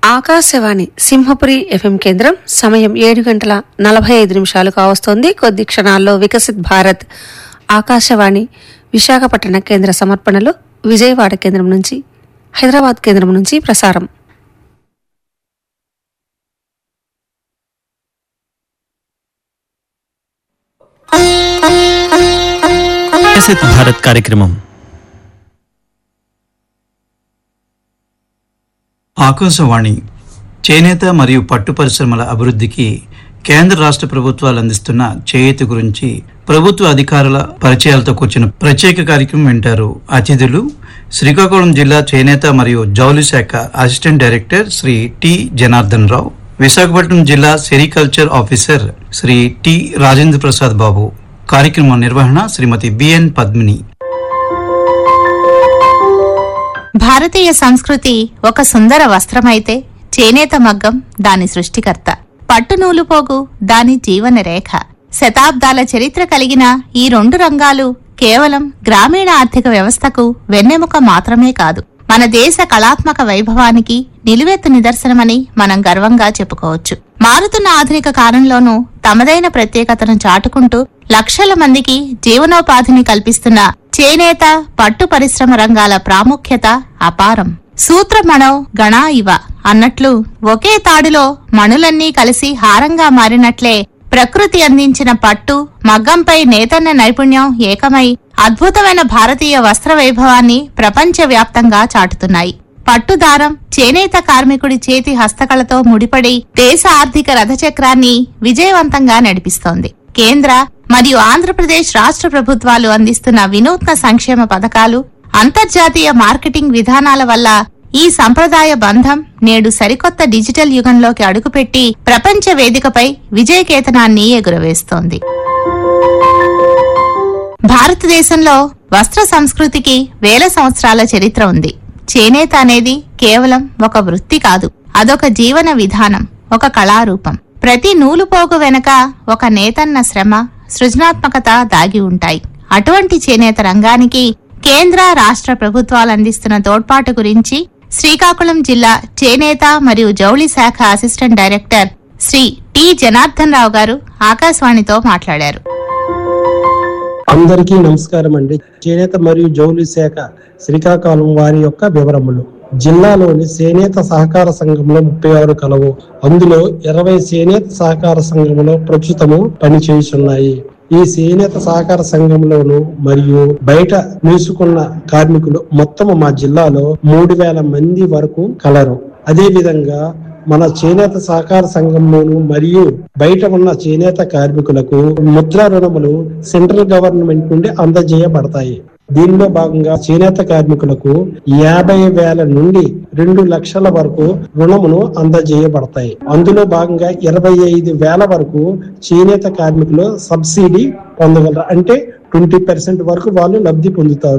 Akashvani Simhapuri FM కేంద్రం సమయం ఏడు గంటల నలభై ఐదు నిమిషాలు కావస్తోంది కొద్ది క్షణాల్లో వికసిత్ భారత్ ఆకాశవాణి విశాఖపట్టణ కేంద్ర సమర్పణలో విజయవాడ కేంద్రం నుంచి హైదరాబాద్ కేంద్రం నుంచి ప్రసారం వికసిత్ భారత్ కార్యక్రమం ఆకాశవాణి చేనేత మరియు పట్టు పరిశ్రమల అభివృద్ధికి కేంద్ర రాష్ట్ర ప్రభుత్వాలు అందిస్తున్న చేయూత గురించి ప్రభుత్వ అధికారుల పరిచయాలతో కూర్చున్న ప్రత్యేక కార్యక్రమం వింటారు అతిథులు శ్రీకాకుళం జిల్లా చేనేత మరియు జౌలి శాఖ assistant director Shri T Janardhan Rao Visakhapatnam జిల్లా sericulture officer Shri T Rajendra Prasad Babu కార్యక్రమం నిర్వహణ శ్రీమతి బిఎన్ పద్మిని భారతీయ సంస్కృతి ఒక సుందర వస్త్రమైతే చేనేత మగ్గం దాని సృష్టికర్త పట్టు నూలుపోగు దాని జీవన రేఖ శతాబ్దాల చరిత్ర కలిగిన ఈ రెండు రంగాలు కేవలం గ్రామీణ ఆర్థిక వ్యవస్థకు వెన్నెముక మాత్రమే కాదు మన దేశ కళాత్మక వైభవానికి నిలువెత్తు నిదర్శనమని మనం గర్వంగా చెప్పుకోవచ్చు మారుతున్న ఆధునిక కాలంలోనూ తమదైన ప్రత్యేకతను చాటుకుంటూ లక్షల మందికి జీవనోపాధిని కల్పిస్తున్న చేనేత పట్టు పరిశ్రమ రంగాల ప్రాముఖ్యత అపారం సూత్రమణో గణా ఇవ అన్నట్లు ఒకే తాడులో మణులన్నీ కలిసి హారంగా మారినట్లే ప్రకృతి అందించిన పట్టు మగ్గంపై నేతన్న నైపుణ్యం ఏకమై అద్భుతమైన భారతీయ వస్త్ర వైభవాన్ని ప్రపంచవ్యాప్తంగా చాటుతున్నాయి పట్టుదారం చేనేత కార్మికుడి చేతి హస్తకళతో ముడిపడి దేశ ఆర్థిక రథచక్రాన్ని విజయవంతంగా నడిపిస్తోంది కేంద్ర మరియు ఆంధ్రప్రదేశ్ రాష్ట్ర ప్రభుత్వాలు అందిస్తున్న వినూత్న సంక్షేమ పథకాలు అంతర్జాతీయ మార్కెటింగ్ విధానాల వల్ల ఈ సంప్రదాయ బంధం నేడు సరికొత్త డిజిటల్ యుగంలోకి అడుగుపెట్టి ప్రపంచ వేదికపై విజయకేతనాన్ని ఎగురవేస్తోంది భారతదేశంలో వస్త్ర సంస్కృతికి వేల సంవత్సరాల చరిత్ర ఉంది చేనేత అనేది కేవలం ఒక వృత్తి కాదు అదొక జీవన విధానం ఒక కళారూపం ప్రతి నూలుపోగు వెనక ఒక నేతన్న శ్రమ సృజనాత్మకత దాగి ఉంటాయి అటువంటి చేనేత రంగానికి కేంద్ర రాష్ట్ర ప్రభుత్వాలు అందిస్తున్న తోడ్పాటు గురించి శ్రీకాకుళం జిల్లా చేనేత మరియు జౌళి శాఖ assistant director Shri T Janardhan Rao garu ఆకాశవాణితో మాట్లాడారు అందరికీ నమస్కారం అండి చేనేత మరియు జౌలి శాఖ శ్రీకాకుళం వారి యొక్క వివరములు జిల్లాలోని చేనేత సహకార సంఘంలో ముప్పై ఆరు కలవు అందులో ఇరవై చేనేత సహకార సంఘంలో ప్రస్తుతము పనిచేయుచున్నాయి ఈ చేనేత సహకార సంఘంలోను మరియు బయట నిలుసుకున్న కార్మికులు మొత్తము మా జిల్లాలో మూడు వేల మంది వరకు కలరు అదే విధంగా మన చేనేత సహకార సంఘంలోను మరియు బయట ఉన్న చేనేత కార్మికులకు ముద్రా రుణములు సెంట్రల్ గవర్నమెంట్ నుండి అందజేయబడతాయి దీనిలో భాగంగా చేనేత కార్మికులకు యాభై వేల నుండి రెండు లక్షల వరకు రుణమును అందజేయబడతాయి అందులో భాగంగా ఇరవై ఐదు వేల వరకు చేనేత కార్మికులు సబ్సిడీ పొందగలరు అంటే ట్వంటీ పర్సెంట్ వరకు వాళ్ళు లబ్ధి పొందుతారు